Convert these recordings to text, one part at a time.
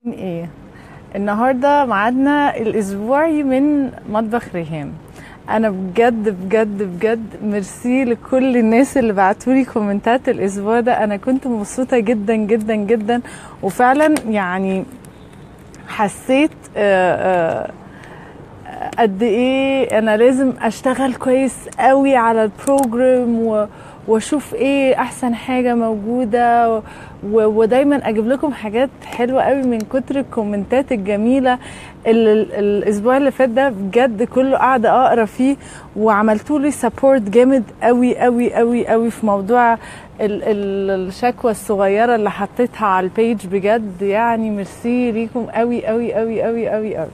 ايه النهارده ميعادنا الاسبوعي من مطبخ ريهام انا بجد بجد بجد ميرسي لكل الناس اللي بعتولي كومنتات الاسبوع ده انا كنت مبسوطه جدا جدا جدا وفعلا يعني حسيت آه، آه، قد ايه انا لازم اشتغل كويس قوي على البروجرام و واشوف ايه احسن حاجه موجوده و... ودايما اجيب لكم حاجات حلوه قوي من كتر الكومنتات الجميله اللي ال- الاسبوع اللي فات ده بجد كله قاعده اقرا فيه وعملتوا لي سبورت جامد قوي قوي قوي قوي في موضوع ال ال الشكوى الصغيره اللي حطيتها على البيج بجد يعني ميرسي ليكم قوي قوي قوي قوي قوي قوي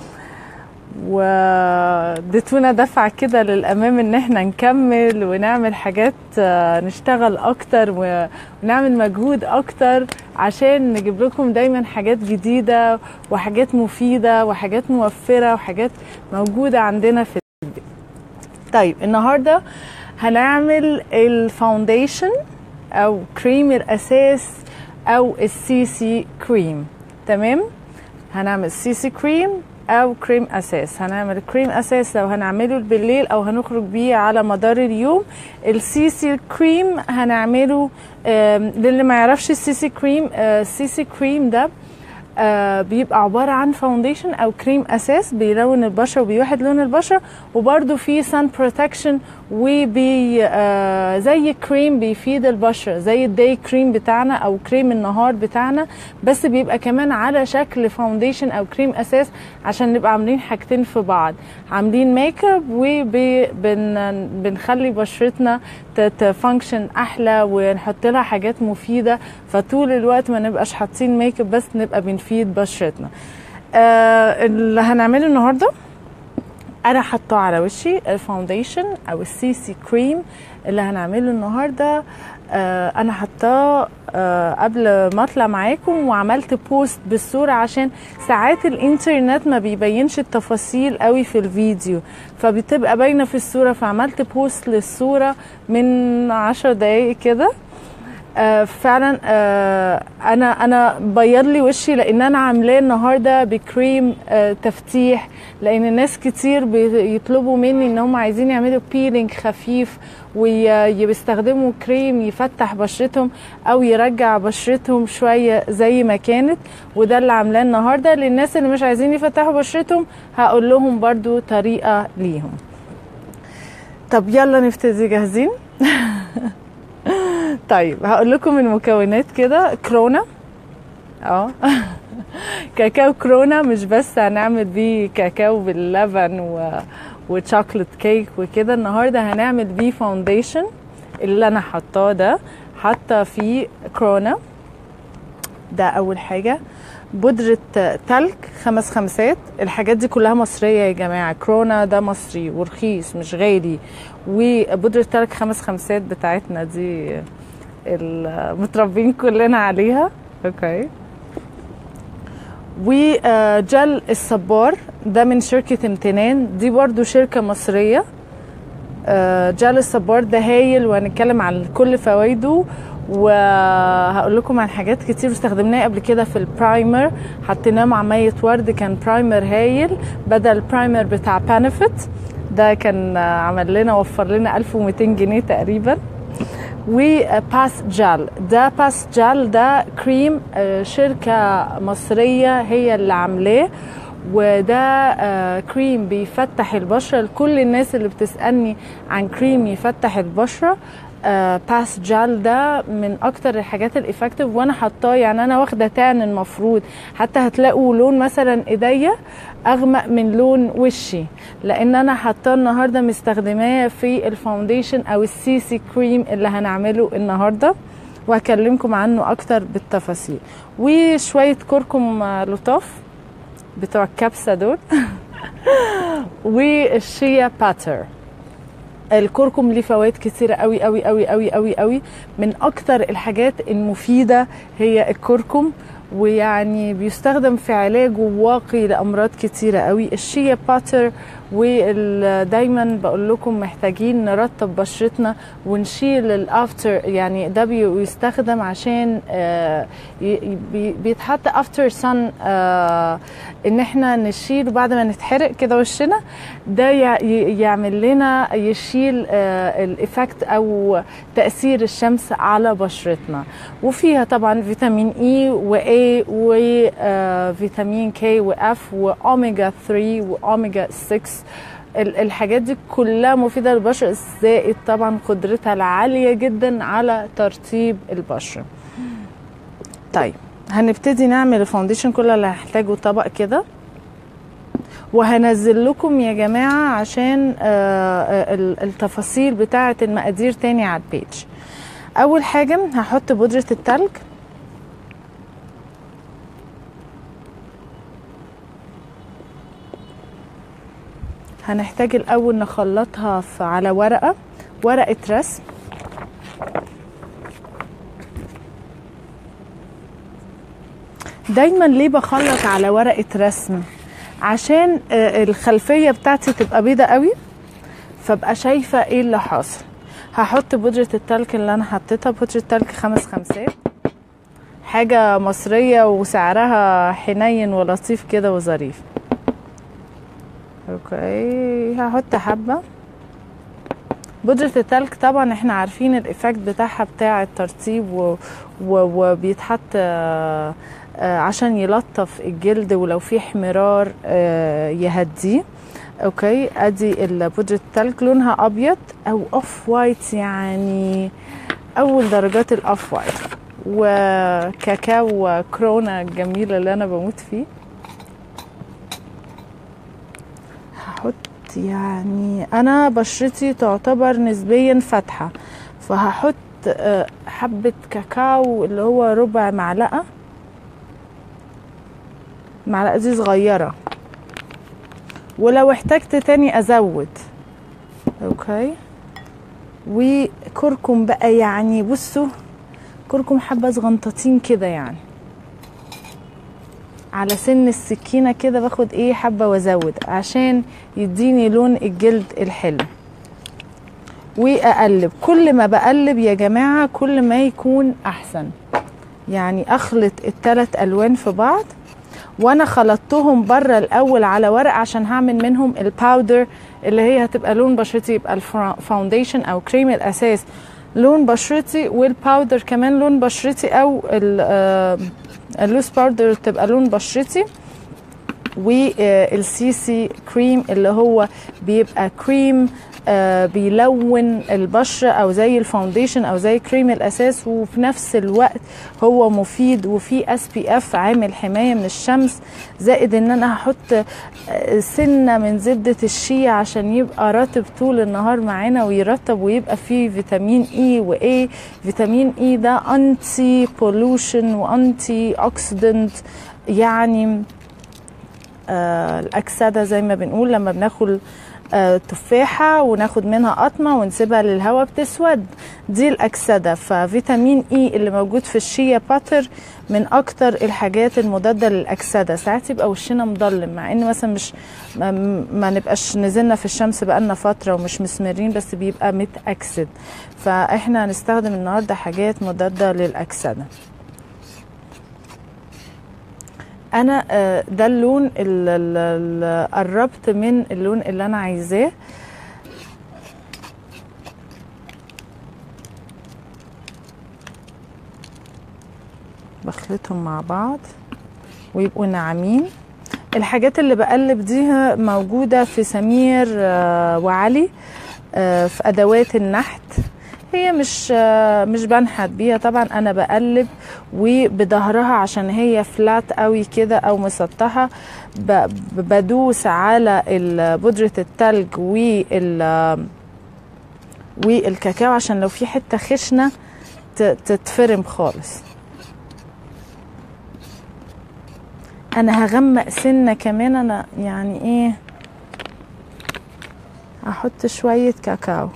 واديتونا دفعة كده للأمام إن احنا نكمل ونعمل حاجات آه، نشتغل أكتر و- ونعمل مجهود أكتر عشان نجيب لكم دايما حاجات جديدة وحاجات مفيدة وحاجات موفرة وحاجات موجودة عندنا في البيت طيب النهاردة هنعمل الفاونديشن أو كريم الأساس أو السي سي كريم تمام هنعمل سي سي كريم او كريم اساس هنعمل كريم اساس لو هنعمله بالليل او هنخرج بيه على مدار اليوم السي سي كريم هنعمله آم، للي ما يعرفش السي سي كريم آه، السي سي كريم ده آه، بيبقى عبارة عن فاونديشن أو كريم أساس بيلون البشرة وبيوحد لون البشرة وبرده فيه سان بروتكشن وبي آه، زي كريم بيفيد البشرة زي الداي كريم بتاعنا أو كريم النهار بتاعنا بس بيبقى كمان على شكل فاونديشن أو كريم أساس عشان نبقى عاملين حاجتين في بعض عاملين ميك اب وبنخلي بشرتنا تفانكشن أحلى ونحط لها حاجات مفيدة فطول الوقت ما نبقاش حاطين ميك اب بس نبقى بنفيد بشرتنا آه اللي هنعمله النهارده انا حاطاه على وشي الفاونديشن او السي سي كريم اللي هنعمله النهارده آه انا حطاه آه قبل ما اطلع معاكم وعملت بوست بالصوره عشان ساعات الانترنت ما بيبينش التفاصيل قوي في الفيديو فبتبقى باينه في الصوره فعملت بوست للصوره من عشر دقايق كده آه فعلا آه انا انا بيض لي وشي لان انا عاملاه النهارده بكريم آه تفتيح لان الناس كتير بيطلبوا مني ان هم عايزين يعملوا بيلينج خفيف ويستخدموا كريم يفتح بشرتهم او يرجع بشرتهم شويه زي ما كانت وده اللي عاملاه النهارده للناس اللي مش عايزين يفتحوا بشرتهم هقول لهم برضو طريقه ليهم طب يلا نبتدي جاهزين طيب هقول لكم المكونات كده كرونا اه كاكاو كرونا مش بس هنعمل بيه كاكاو باللبن و... وشوكليت كيك وكده النهارده هنعمل بيه فاونديشن اللي انا حطاه ده حاطه فيه كرونا ده اول حاجه بودرة تلج خمس خمسات الحاجات دي كلها مصرية يا جماعة كرونا ده مصري ورخيص مش غالي وبودرة تلج خمس خمسات بتاعتنا دي المتربين كلنا عليها اوكي وجل الصبار ده من شركة امتنان دي برضو شركة مصرية آه، جل الصبار ده هايل وهنتكلم عن كل فوائده وهقول لكم عن حاجات كتير استخدمناها قبل كده في البرايمر حطيناه مع مية ورد كان برايمر هايل بدل البرايمر بتاع بانفيت ده كان آه، عمل لنا وفر لنا 1200 جنيه تقريبا وباس جل ده باس جل ده كريم آه، شركة مصرية هي اللي عاملاه وده آه، كريم بيفتح البشرة لكل الناس اللي بتسألني عن كريم يفتح البشرة آه، باس جل ده من اكتر الحاجات الافكتيف وانا حطاه يعني انا واخده تان المفروض حتى هتلاقوا لون مثلا ايديا اغمق من لون وشي لان انا حاطاه النهارده مستخدماه في الفاونديشن او السي سي كريم اللي هنعمله النهارده وهكلمكم عنه اكتر بالتفاصيل وشويه كركم آه، لطاف بتوع الكبسه دول والشيا باتر الكركم ليه فوائد كتيرة قوي قوي قوي قوي قوي قوي من اكتر الحاجات المفيدة هي الكركم ويعني بيستخدم في علاج واقي لامراض كتيرة قوي الشيا باتر ودايما بقول لكم محتاجين نرطب بشرتنا ونشيل الافتر يعني ده بي- بيستخدم عشان آه، ي- بي- بيتحط افتر سن ان احنا نشيل بعد ما نتحرق كده وشنا ده يع- ي- يعمل لنا يشيل الايفكت او تاثير الشمس على بشرتنا وفيها طبعا فيتامين اي واي وفيتامين كي واف واوميجا 3 واوميجا 6 ال- الحاجات دي كلها مفيده للبشره زائد طبعا قدرتها العاليه جدا على ترطيب البشره طيب هنبتدي نعمل الفاونديشن كل اللي هنحتاجه طبق كده وهنزل لكم يا جماعة عشان آه، آه، ال- التفاصيل بتاعة المقادير تاني على البيج أول حاجة هحط بودرة التلج هنحتاج الأول نخلطها في على ورقة ورقة رسم دايما ليه بخلط على ورقة رسم عشان آه، الخلفية بتاعتي تبقى بيضة قوي فابقى شايفة ايه اللي حاصل هحط بودرة التلج اللي انا حطيتها بودرة تلج خمس خمسات حاجة مصرية وسعرها حنين ولطيف كده وظريف اوكي هحط حبة بودرة التلج طبعا احنا عارفين الايفكت بتاعها بتاع الترطيب و... و... وبيتحط آه، آه، عشان يلطف الجلد ولو في احمرار آه، يهديه اوكي ادي ال- بودرة التلج لونها ابيض او اوف وايت يعني اول درجات الاوف وايت وكاكاو كرونا الجميلة اللي انا بموت فيه هحط يعني انا بشرتي تعتبر نسبيا فاتحة فهحط آه، حبة كاكاو اللي هو ربع معلقة المعلقة دي صغيرة ولو احتجت تاني ازود اوكي وكركم بقى يعني بصوا كركم حبة صغنطتين كده يعني على سن السكينة كده باخد ايه حبة وازود عشان يديني لون الجلد الحلو واقلب كل ما بقلب يا جماعة كل ما يكون احسن يعني اخلط التلات الوان في بعض وانا خلطتهم بره الاول على ورق عشان هعمل منهم الباودر اللي هي هتبقى لون بشرتي يبقى الفاونديشن او كريم الاساس لون بشرتي والباودر كمان لون بشرتي او ال- آه، اللوس باودر تبقى لون بشرتي والسي سي كريم اللي هو بيبقى كريم آه، بيلون البشرة او زي الفاونديشن او زي كريم الاساس وفي نفس الوقت هو مفيد وفي اس بي اف عامل حماية من الشمس زائد ان انا هحط آه، سنة من زبدة الشيا عشان يبقى رطب طول النهار معانا ويرطب ويبقى فيه فيتامين اي واي فيتامين اي ده انتي بولوشن وانتي اوكسيدنت يعني آه الاكسده زي ما بنقول لما بناكل آه تفاحه وناخد منها قطمه ونسيبها للهواء بتسود دي الاكسده ففيتامين اي اللي موجود في الشيا باتر من اكتر الحاجات المضاده للاكسده ساعات يبقى وشنا مضلم مع ان مثلا مش ما, ما نبقاش نزلنا في الشمس بقالنا فتره ومش مسمرين بس بيبقى متاكسد فاحنا هنستخدم النهارده حاجات مضاده للاكسده انا آه، ده اللون اللي قربت من اللون اللي انا عايزاه بخلطهم مع بعض ويبقوا ناعمين الحاجات اللي بقلب دي موجودة في سمير آه، وعلي آه، في أدوات النحت هي مش آه، مش بنحت بيها طبعا انا بقلب وبظهرها عشان هي فلات قوي كده او مسطحه ب- بدوس على ال- بودره التلج وال والكاكاو عشان لو في حته خشنه ت- تتفرم خالص انا هغمق سنه كمان انا يعني ايه هحط شويه كاكاو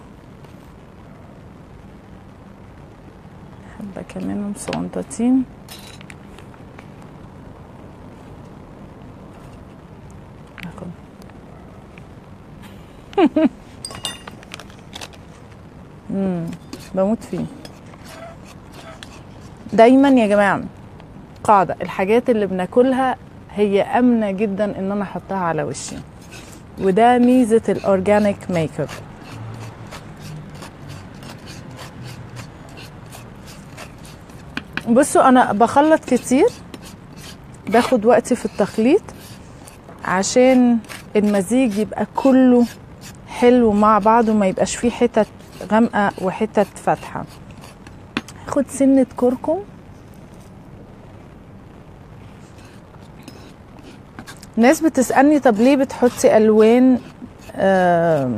حبة كمان صغنطتين هاخد امم بموت فيه دايما يا جماعه قاعده الحاجات اللي بناكلها هي امنه جدا ان انا احطها على وشي وده ميزه الاورجانيك ميك اب بصوا انا بخلط كتير باخد وقتي في التخليط عشان المزيج يبقى كله حلو مع بعضه ما يبقاش فيه حتت غامقه وحتت فاتحه هاخد سنه كركم ناس بتسالني طب ليه بتحطي الوان آه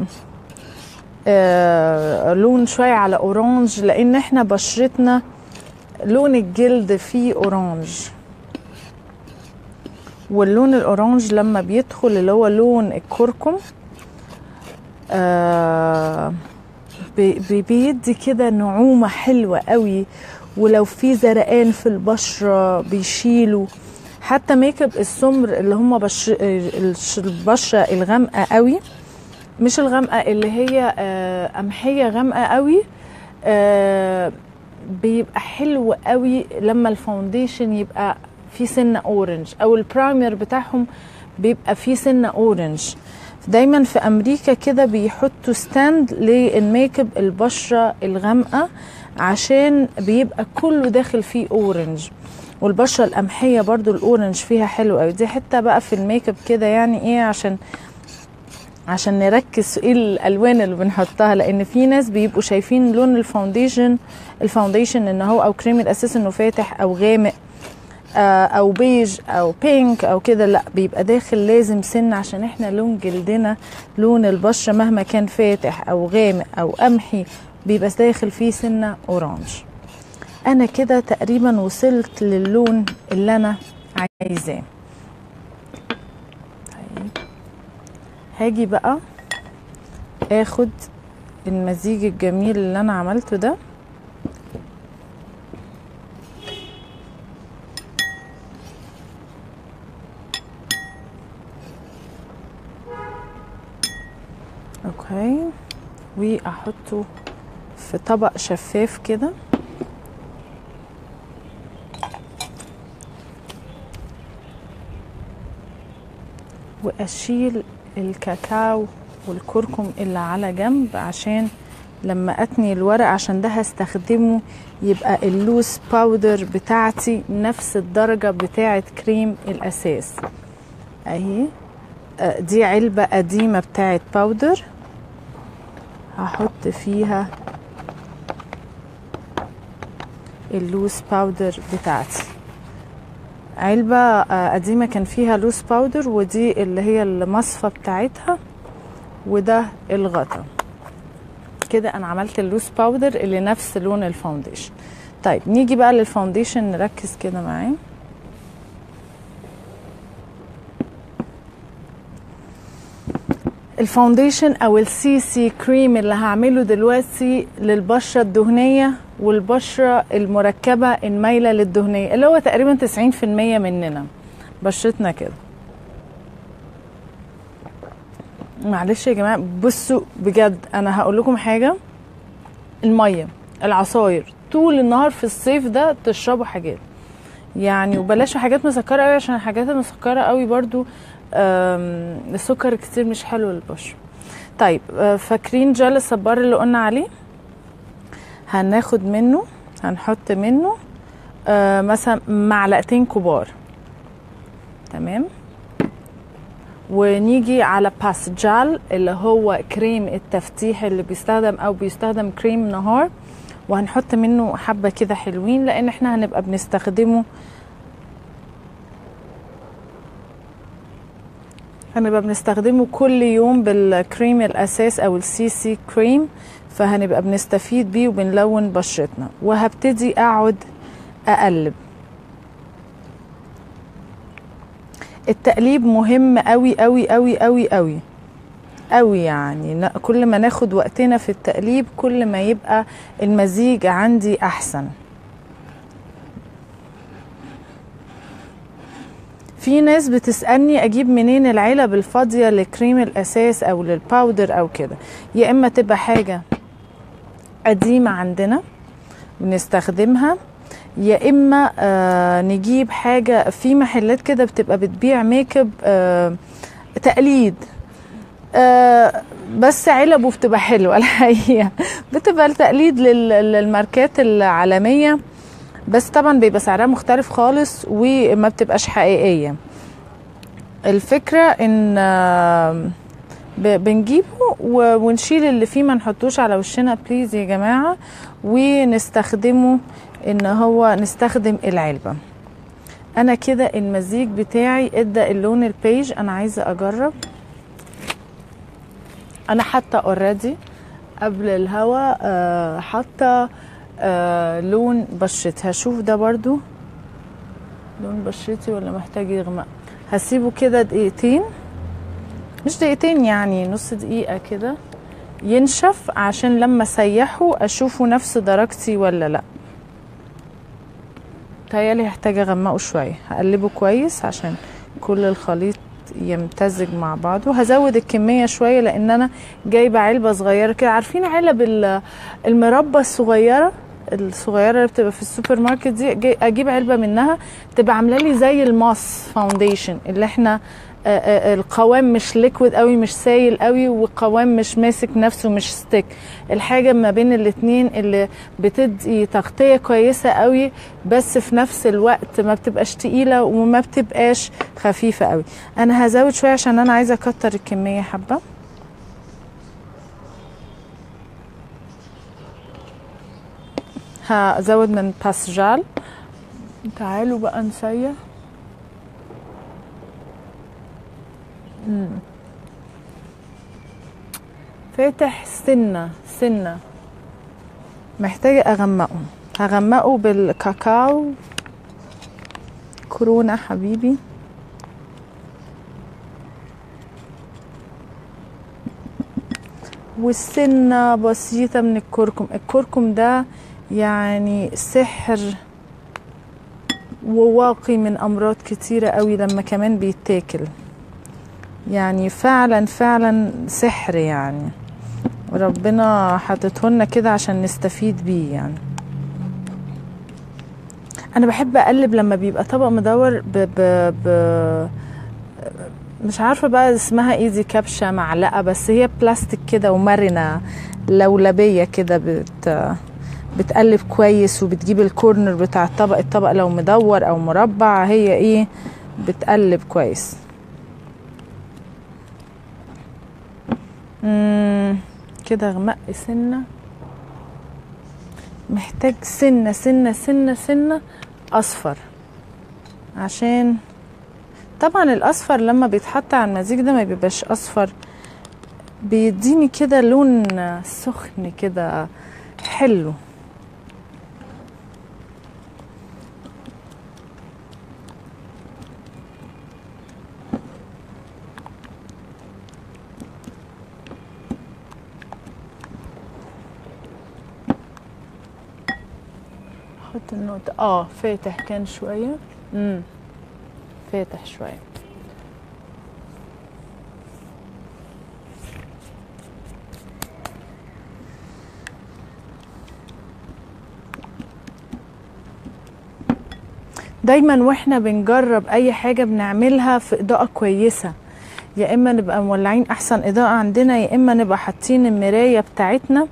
آه لون شويه على اورانج لان احنا بشرتنا لون الجلد فيه اورانج واللون الاورانج لما بيدخل اللي هو لون الكركم آه بي بيدي كده نعومه حلوه قوي ولو في زرقان في البشره بيشيله حتى ميك اب السمر اللي هم بش... البشره الغامقه قوي مش الغامقه اللي هي آه قمحيه غامقه قوي آه بيبقى حلو قوي لما الفاونديشن يبقى فيه سنه اورنج او البرايمر بتاعهم بيبقى فيه سنه اورنج دايما في امريكا كده بيحطوا ستاند للميك اب البشره الغامقه عشان بيبقى كله داخل فيه اورنج والبشره القمحيه برضو الاورنج فيها حلو قوي دي حته بقى في الميك اب كده يعني ايه عشان عشان نركز ايه الالوان اللي بنحطها لان في ناس بيبقوا شايفين لون الفاونديشن الفاونديشن ان هو او كريم الاساس انه فاتح او غامق او بيج او بينك او كده لا بيبقى داخل لازم سن عشان احنا لون جلدنا لون البشره مهما كان فاتح او غامق او قمحي بيبقى داخل فيه سنه اورانج انا كده تقريبا وصلت للون اللي انا عايزاه هاجي بقى اخد المزيج الجميل اللي انا عملته ده اوكي واحطه في طبق شفاف كده واشيل الكاكاو والكركم اللي على جنب عشان لما اتني الورق عشان ده هستخدمه يبقى اللوس باودر بتاعتي نفس الدرجة بتاعة كريم الاساس اهي دي علبة قديمة بتاعة باودر هحط فيها اللوس باودر بتاعتي علبة قديمة كان فيها لوس باودر ودي اللي هي المصفى بتاعتها وده الغطا كده انا عملت اللوس باودر اللي نفس لون الفاونديشن طيب نيجي بقى للفاونديشن نركز كده معاه الفاونديشن او السي سي كريم اللي هعمله دلوقتي للبشره الدهنيه والبشره المركبه المايله للدهنيه اللي هو تقريبا 90% مننا بشرتنا كده معلش يا جماعه بصوا بجد انا هقول لكم حاجه الميه العصاير طول النهار في الصيف ده تشربوا حاجات يعني وبلاش حاجات مسكره قوي عشان الحاجات المسكره قوي برضو السكر كتير مش حلو للبشره طيب فاكرين جل الصبار اللي قلنا عليه هناخد منه هنحط منه آه مثلا معلقتين كبار تمام ونيجي على باس جال اللي هو كريم التفتيح اللي بيستخدم او بيستخدم كريم نهار وهنحط منه حبه كده حلوين لان احنا هنبقى بنستخدمه هنبقى بنستخدمه كل يوم بالكريم الاساس او السي سي كريم فهنبقى بنستفيد بيه وبنلون بشرتنا وهبتدي اقعد اقلب التقليب مهم قوي قوي قوي قوي قوي قوي يعني كل ما ناخد وقتنا في التقليب كل ما يبقى المزيج عندي احسن في ناس بتسألني أجيب منين العلب الفاضية لكريم الأساس أو للباودر أو كده يا إما تبقى حاجة قديمة عندنا بنستخدمها يا إما آه نجيب حاجة في محلات كده بتبقى بتبيع ميك اب آه تقليد آه بس علبه بتبقى حلوة الحقيقة بتبقى التقليد لل- للماركات العالمية بس طبعا بيبقى سعرها مختلف خالص وما بتبقاش حقيقية الفكرة ان آم، ب- بنجيبه و- ونشيل اللي فيه ما نحطوش على وشنا بليز يا جماعة ونستخدمه ان هو نستخدم العلبة انا كده المزيج بتاعي ادى اللون البيج انا عايزة اجرب انا حتى اوريدي قبل الهوا آه حتى آه لون بشرتي هشوف ده برضو لون بشرتي ولا محتاج يغمق هسيبه كده دقيقتين مش دقيقتين يعني نص دقيقة كده ينشف عشان لما اسيحه اشوفه نفس درجتي ولا لا تهيألي هحتاج اغمقه شوية هقلبه كويس عشان كل الخليط يمتزج مع بعضه هزود الكمية شوية لان انا جايبة علبة صغيرة كده عارفين علب ال- المربى الصغيرة الصغيرة اللي بتبقى في السوبر ماركت دي جاي- اجيب علبة منها تبقى عاملة لي زي الماس فاونديشن اللي احنا آه، آه، القوام مش ليكويد قوي مش سايل قوي والقوام مش ماسك نفسه مش ستيك الحاجة ما بين الاتنين اللي بتدي تغطية كويسة قوي بس في نفس الوقت ما بتبقاش تقيلة وما بتبقاش خفيفة قوي انا هزود شوية عشان انا عايزة اكتر الكمية حبة هزود من باسجال تعالوا بقى نسيح مم. فاتح سنة سنة محتاجة أغمقه هغمقه بالكاكاو كورونا حبيبي والسنة بسيطة من الكركم الكركم ده يعني سحر وواقي من أمراض كتيرة قوي لما كمان بيتاكل يعني فعلا فعلا سحر يعني ربنا حاططهولنا كده عشان نستفيد بيه يعني انا بحب اقلب لما بيبقى طبق مدور ب ب ب مش عارفه بقى اسمها ايه دي كبشه معلقه بس هي بلاستيك كده ومرنه لولبيه كده بت بتقلب كويس وبتجيب الكورنر بتاع الطبق الطبق لو مدور او مربع هي ايه بتقلب كويس مم، كده غمق سنه محتاج سنه سنه سنه سنه اصفر عشان طبعا الاصفر لما بيتحط على المزيج ده ما بيبقاش اصفر بيديني كده لون سخن كده حلو احط النقطة اه فاتح كان شوية امم فاتح شوية دايما واحنا بنجرب اي حاجة بنعملها في اضاءة كويسة يا اما نبقى مولعين احسن اضاءة عندنا يا اما نبقى حاطين المراية بتاعتنا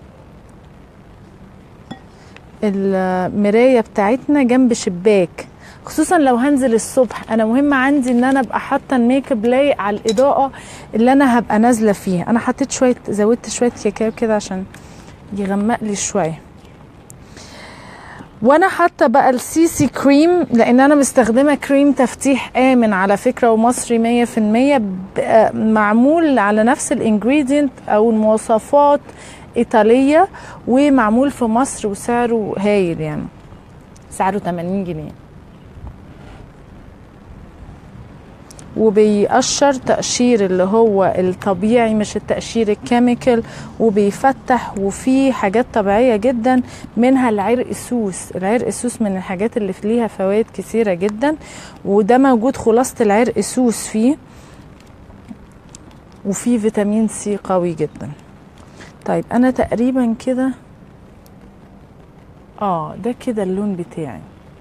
المرايه بتاعتنا جنب شباك خصوصا لو هنزل الصبح انا مهم عندي ان انا ابقى حاطه الميك اب لايق على الاضاءه اللي انا هبقى نازله فيها انا حطيت شويه زودت شويه كاكاو كده عشان يغمق لي شويه وانا حاطه بقى السي سي كريم لان انا مستخدمه كريم تفتيح امن على فكره ومصري 100% ب- معمول على نفس الانجريدينت او المواصفات ايطاليه ومعمول في مصر وسعره هايل يعني سعره 80 جنيه وبيقشر تقشير اللي هو الطبيعي مش التقشير الكيميكال وبيفتح وفيه حاجات طبيعية جدا منها العرق السوس العرق السوس من الحاجات اللي ليها فوائد كثيرة جدا وده موجود خلاصة العرق السوس فيه وفيه فيتامين سي قوي جدا طيب انا تقريبا كده اه ده كده اللون بتاعي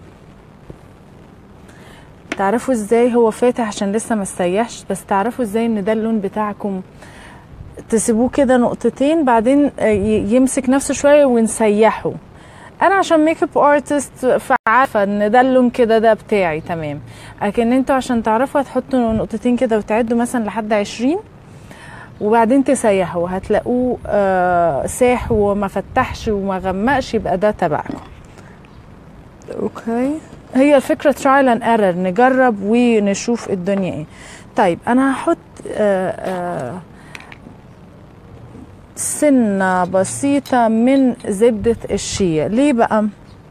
تعرفوا ازاي هو فاتح عشان لسه ما استيحش بس تعرفوا ازاي ان ده اللون بتاعكم تسيبوه كده نقطتين بعدين يمسك نفسه شويه ونسيحه انا عشان ميك اب ارتست فعارفه ان ده اللون كده ده بتاعي تمام لكن انتوا عشان تعرفوا هتحطوا نقطتين كده وتعدوا مثلا لحد عشرين وبعدين تسيحوا هتلاقوه آه ساح وما فتحش وما غمقش يبقى ده تبعكم اوكي هي الفكرة ترايل اند ايرور نجرب ونشوف الدنيا ايه طيب انا هحط آه آه سنة بسيطة من زبدة الشيا ليه بقى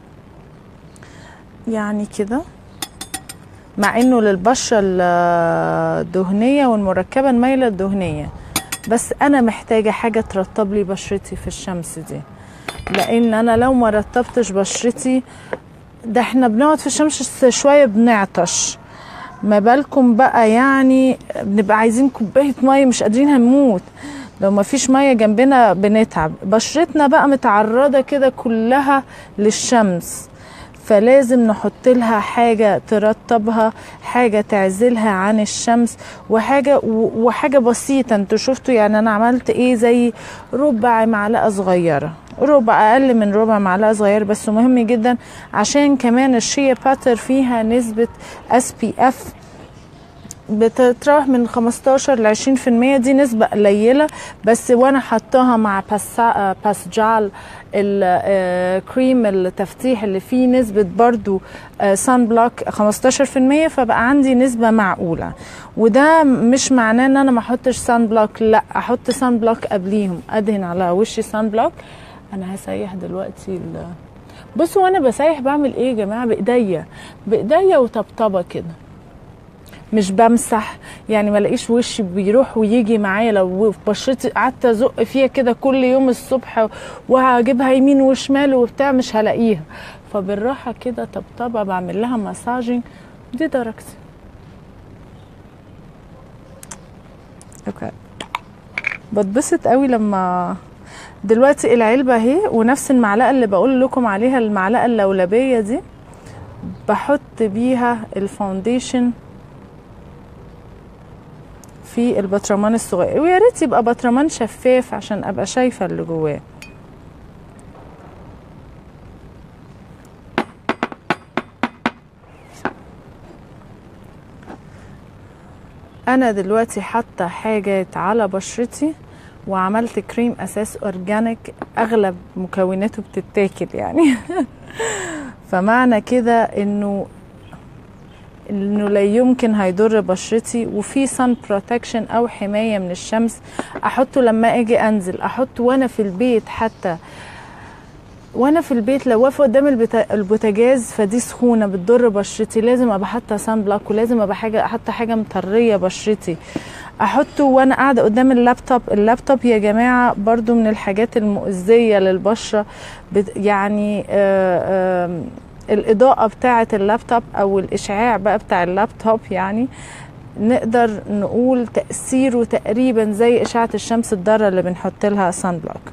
يعني كده مع انه للبشرة الدهنية والمركبة المايلة الدهنية بس انا محتاجة حاجة ترطب لي بشرتي في الشمس دي لان انا لو ما رطبتش بشرتي ده احنا بنقعد في الشمس شوية بنعطش ما بالكم بقى يعني بنبقى عايزين كوباية مية مش قادرين هنموت لو ما فيش مية جنبنا بنتعب بشرتنا بقى متعرضة كده كلها للشمس فلازم نحط لها حاجة ترطبها حاجة تعزلها عن الشمس وحاجة وحاجة بسيطة انتوا شفتوا يعني انا عملت ايه زي ربع معلقة صغيرة ربع اقل من ربع معلقة صغيرة بس مهم جدا عشان كمان الشيا باتر فيها نسبة اس بي اف بتتراوح من 15 ل 20% دي نسبة قليلة بس وانا حطاها مع باسجال الكريم التفتيح اللي فيه نسبة برضو سان بلوك 15% فبقى عندي نسبة معقولة وده مش معناه ان انا ما احطش سان بلوك لا احط سان بلوك قبليهم ادهن على وشي سان بلوك انا هسيح دلوقتي بصوا وانا بسيح بعمل ايه يا جماعه بايديا بايديا وطبطبه كده مش بمسح يعني ما الاقيش وشي بيروح ويجي معايا لو بشرتي قعدت ازق فيها كده كل يوم الصبح وهجيبها يمين وشمال وبتاع مش هلاقيها فبالراحه كده طبطبه بعمل لها مساجنج دي درجتي اوكي بتبسط قوي لما دلوقتي العلبه اهي ونفس المعلقه اللي بقول لكم عليها المعلقه اللولبيه دي بحط بيها الفاونديشن في البطرمان الصغير ويا ريت يبقى بطرمان شفاف عشان ابقى شايفه اللي جواه انا دلوقتي حاطه حاجات على بشرتي وعملت كريم اساس اورجانيك اغلب مكوناته بتتاكل يعني فمعنى كده انه انه لا يمكن هيضر بشرتي وفي سان بروتكشن او حمايه من الشمس احطه لما اجي انزل احطه وانا في البيت حتى وانا في البيت لو واقفه قدام البوتاجاز فدي سخونه بتضر بشرتي لازم ابقى حاطه سان بلوك ولازم ابقى حاجه حاطه حاجه مطريه بشرتي احطه وانا قاعده قدام اللابتوب اللابتوب يا جماعه برضو من الحاجات المؤذيه للبشره يعني آآ آآ الإضاءة بتاعة اللابتوب أو الإشعاع بقى بتاع اللابتوب يعني نقدر نقول تأثيره تقريبا زي إشعة الشمس الضارة اللي بنحط لها سان بلوك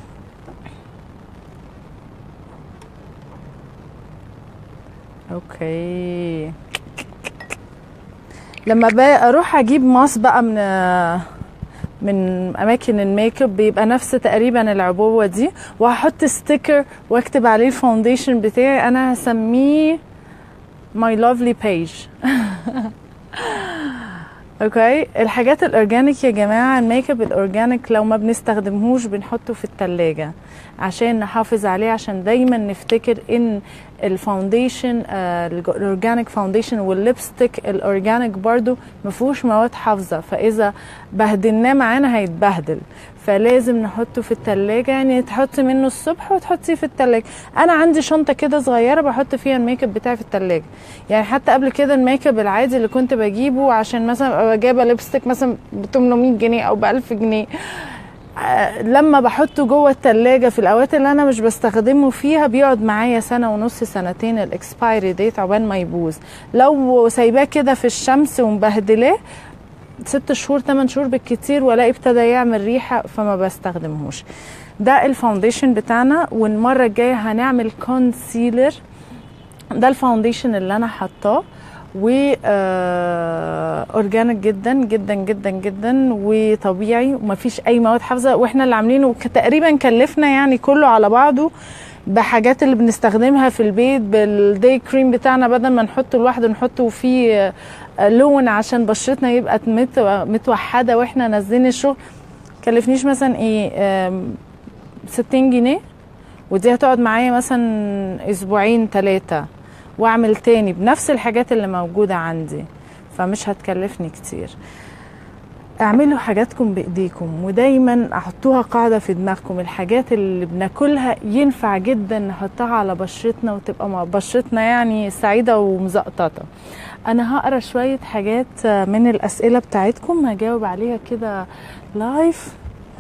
اوكي لما بقى اروح اجيب ماس بقى من من اماكن الميك اب بيبقى نفس تقريبا العبوه دي وهحط ستيكر واكتب عليه الفاونديشن بتاعي انا هسميه ماي لافلي بيج اوكي الحاجات الاورجانيك يا جماعه الميك اب الاورجانيك لو ما بنستخدمهوش بنحطه في التلاجة عشان نحافظ عليه عشان دايما نفتكر ان الفاونديشن آه، الاورجانيك فاونديشن والليبستيك الاورجانيك برضو ما فيهوش مواد حافظه فاذا بهدلناه معانا هيتبهدل فلازم نحطه في التلاجة يعني تحطي منه الصبح وتحطيه في التلاجة انا عندي شنطة كده صغيرة بحط فيها الميك اب بتاعي في التلاجة يعني حتى قبل كده الميك اب العادي اللي كنت بجيبه عشان مثلا ابقى جايبة ليبستيك مثلا ب 800 جنيه او ب 1000 جنيه آه، لما بحطه جوه التلاجة في الاوقات اللي انا مش بستخدمه فيها بيقعد معايا سنة ونص سنتين الاكسبايري ديت عقبال ما يبوظ لو سايباه كده في الشمس ومبهدلاه ست شهور تمن شهور بالكتير والاقي ابتدى يعمل ريحة فما بستخدمهوش ده الفاونديشن بتاعنا والمرة الجاية هنعمل كونسيلر ده الفاونديشن اللي انا حطاه و اورجانيك جدا جدا جدا جدا وطبيعي ومفيش اي مواد حافظه واحنا اللي عاملينه ك- تقريبا كلفنا يعني كله على بعضه بحاجات اللي بنستخدمها في البيت بالدي كريم بتاعنا بدل ما نحطه لوحده نحطه فيه آه، لون عشان بشرتنا يبقى مت- متوحده واحنا نازلين الشغل كلفنيش مثلا ايه آم، 60 جنيه ودي هتقعد معايا مثلا اسبوعين ثلاثه واعمل تاني بنفس الحاجات اللي موجوده عندي فمش هتكلفني كتير اعملوا حاجاتكم بايديكم ودايما احطوها قاعده في دماغكم الحاجات اللي بناكلها ينفع جدا نحطها على بشرتنا وتبقى مع بشرتنا يعني سعيده ومزقططه انا هقرا شويه حاجات من الاسئله بتاعتكم هجاوب عليها كده لايف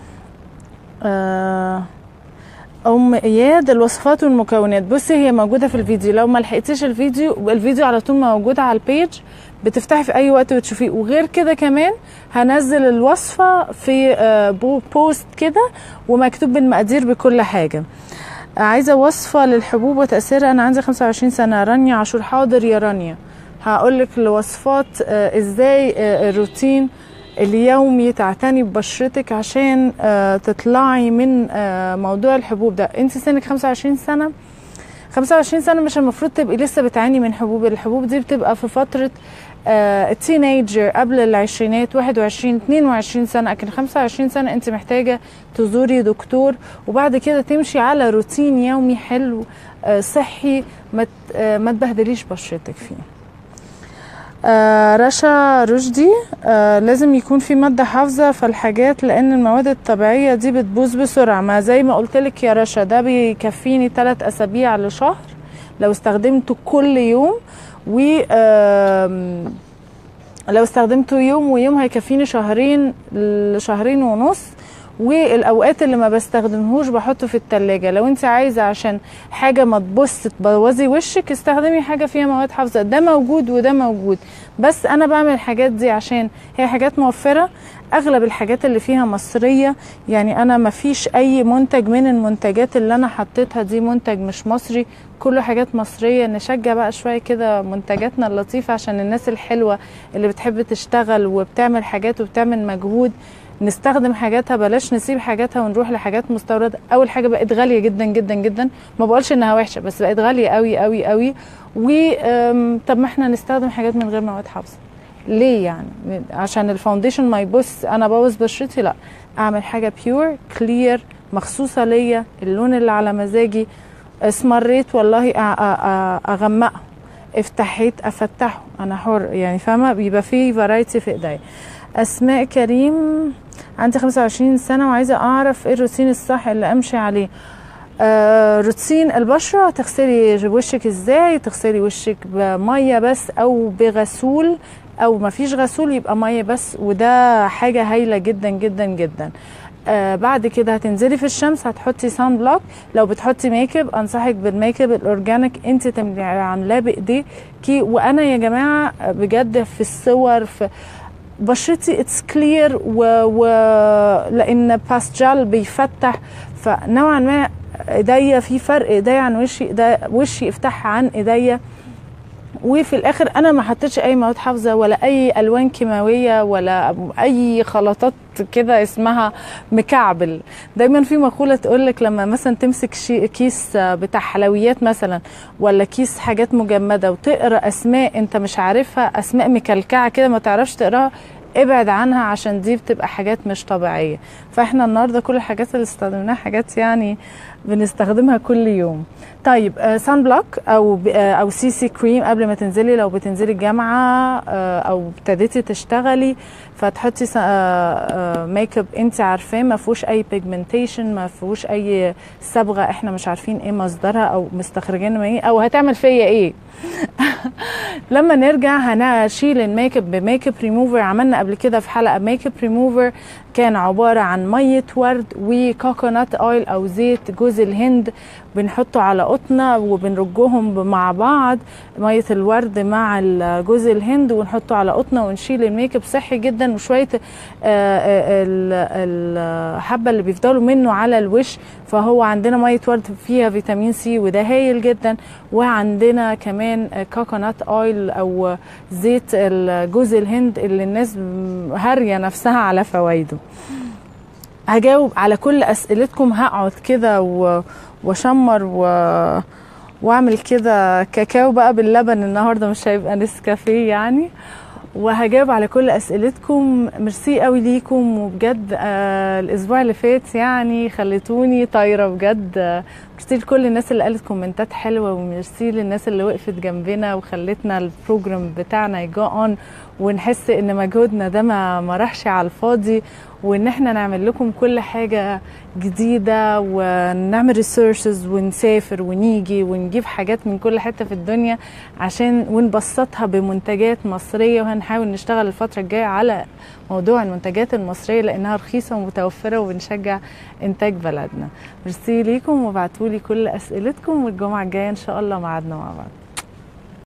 آه ام اياد الوصفات والمكونات بصي هي موجوده في الفيديو لو ما لحقتيش الفيديو الفيديو على طول موجود على البيج بتفتحي في اي وقت وتشوفيه وغير كده كمان هنزل الوصفه في آه، بو- بوست كده ومكتوب بالمقادير بكل حاجه آه، عايزه وصفه للحبوب وتاثيرها انا عندي 25 سنه رانيا عاشور حاضر يا رانيا هقول لك الوصفات آه، ازاي آه، الروتين اليومي تعتني ببشرتك عشان آه، تطلعي من آه، موضوع الحبوب ده انت سنك 25 سنه 25 سنه مش المفروض تبقي لسه بتعاني من حبوب الحبوب دي بتبقى في فتره آه، التينيجر قبل العشرينات 21 22 سنه لكن 25 سنه انت محتاجه تزوري دكتور وبعد كده تمشي على روتين يومي حلو آه، صحي ما ت- آه، ما تبهدليش بشرتك فيه آه رشا رشدي آه لازم يكون في مادة حافظة فالحاجات لأن المواد الطبيعية دي بتبوظ بسرعة ما زي ما قلت لك يا رشا ده بيكفيني ثلاث أسابيع لشهر لو استخدمته كل يوم و آم، لو استخدمته يوم ويوم هيكفيني شهرين لشهرين ونص والاوقات اللي ما بستخدمهوش بحطه في التلاجة لو انت عايزه عشان حاجه ما تبص تبوظي وشك استخدمي حاجه فيها مواد حافظه ده موجود وده موجود بس انا بعمل الحاجات دي عشان هي حاجات موفره اغلب الحاجات اللي فيها مصريه يعني انا ما فيش اي منتج من المنتجات اللي انا حطيتها دي منتج مش مصري كله حاجات مصريه نشجع بقى شويه كده منتجاتنا اللطيفه عشان الناس الحلوه اللي بتحب تشتغل وبتعمل حاجات وبتعمل مجهود نستخدم حاجاتها بلاش نسيب حاجاتها ونروح لحاجات مستورده اول حاجه بقت غاليه جدا جدا جدا ما بقولش انها وحشه بس بقت غاليه قوي قوي قوي و أم، طب ما احنا نستخدم حاجات من غير مواد حافظه ليه يعني عشان الفاونديشن ما يبص انا بوظ بشرتي لا اعمل حاجه بيور كلير مخصوصه ليا اللون اللي على مزاجي اسمريت والله أ- أ- أ- اغمقه افتحيت افتحه انا حر يعني فاهمه بيبقى فيه فرايتي في ايديا اسماء كريم عندي 25 سنه وعايزه اعرف ايه الروتين الصح اللي امشي عليه آه روتين البشره تغسلي وشك ازاي تغسلي وشك بميه بس او بغسول او ما فيش غسول يبقى ميه بس وده حاجه هايله جدا جدا جدا آه بعد كده هتنزلي في الشمس هتحطي سان بلوك لو بتحطي ميك اب انصحك بالميك اب الاورجانيك انت تبقي عاملاه بايديكي وانا يا جماعه بجد في الصور في بشرتي اتس كلير و, و لان باستجال بيفتح فنوعا ما ايديا في فرق ايديا عن وشي إيديا وشي افتح عن ايديا وفي الاخر انا ما حطيتش اي مواد حافظه ولا اي الوان كيماويه ولا اي خلطات كده اسمها مكعبل دايما في مقوله تقول لك لما مثلا تمسك شي كيس بتاع حلويات مثلا ولا كيس حاجات مجمده وتقرا اسماء انت مش عارفها اسماء مكلكعه كده ما تعرفش تقراها ابعد عنها عشان دي بتبقى حاجات مش طبيعيه فاحنا النهارده كل الحاجات اللي استخدمناها حاجات يعني بنستخدمها كل يوم طيب سان بلوك او ب- آه، او سي سي كريم قبل ما تنزلي لو بتنزلي الجامعه آه، او ابتديتي تشتغلي فتحطي سا- آه، آه، ميك اب انت عارفاه ما فيهوش اي بيجمنتيشن ما فيهوش اي صبغه احنا مش عارفين ايه مصدرها او مستخرجين من ايه او هتعمل فيا ايه لما نرجع هنشيل الميك اب بميك اب ريموفر عملنا قبل كده في حلقه ميك اب ريموفر كان عباره عن ميه ورد وكوكونات اويل او زيت جوز الهند بنحطه على قطنه وبنرجهم مع بعض ميه الورد مع ال- جوز الهند ونحطه على قطنه ونشيل الميك اب صحي جدا وشويه آه، آه، ال- الحبه اللي بيفضلوا منه على الوش فهو عندنا ميه ورد فيها فيتامين سي وده هايل جدا وعندنا كمان كوكونات اويل او زيت ال- جوز الهند اللي الناس هاريه نفسها على فوائده هجاوب على كل اسئلتكم هقعد كده و- واشمر و... واعمل كده كاكاو بقى باللبن النهارده مش هيبقى نسكافيه يعني وهجاوب على كل اسئلتكم ميرسي قوي ليكم وبجد آه الاسبوع اللي فات يعني خليتوني طايره بجد آه، ميرسي لكل الناس اللي قالت كومنتات حلوه وميرسي للناس اللي وقفت جنبنا وخلتنا البروجرام بتاعنا يجو اون ونحس ان مجهودنا ده ما ما راحش على الفاضي وان احنا نعمل لكم كل حاجه جديده ونعمل ريسيرشز ونسافر ونيجي ونجيب حاجات من كل حته في الدنيا عشان ونبسطها بمنتجات مصريه وهنحاول نشتغل الفتره الجايه على موضوع المنتجات المصريه لانها رخيصه ومتوفره وبنشجع انتاج بلدنا ميرسي ليكم وابعتوا لي كل اسئلتكم والجمعه الجايه ان شاء الله ميعادنا مع بعض